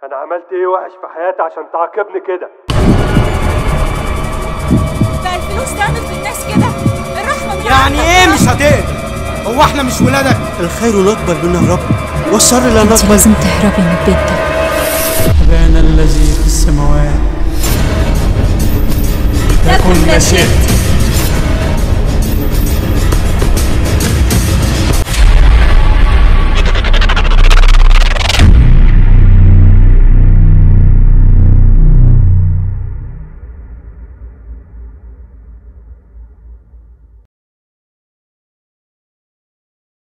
انا عملت ايه وحش في حياتي عشان تعاقبني كده بقى الفلوس تعمل في الناس كده الرحمة من يعني عندك ايه يا مش رب. هتقدر هو احنا مش ولادك الخير نقبل منه يا رب والشر لا انت نقبل لازم تهربي من البيت ده أبانا الذي في السماوات لكن كن لا شئت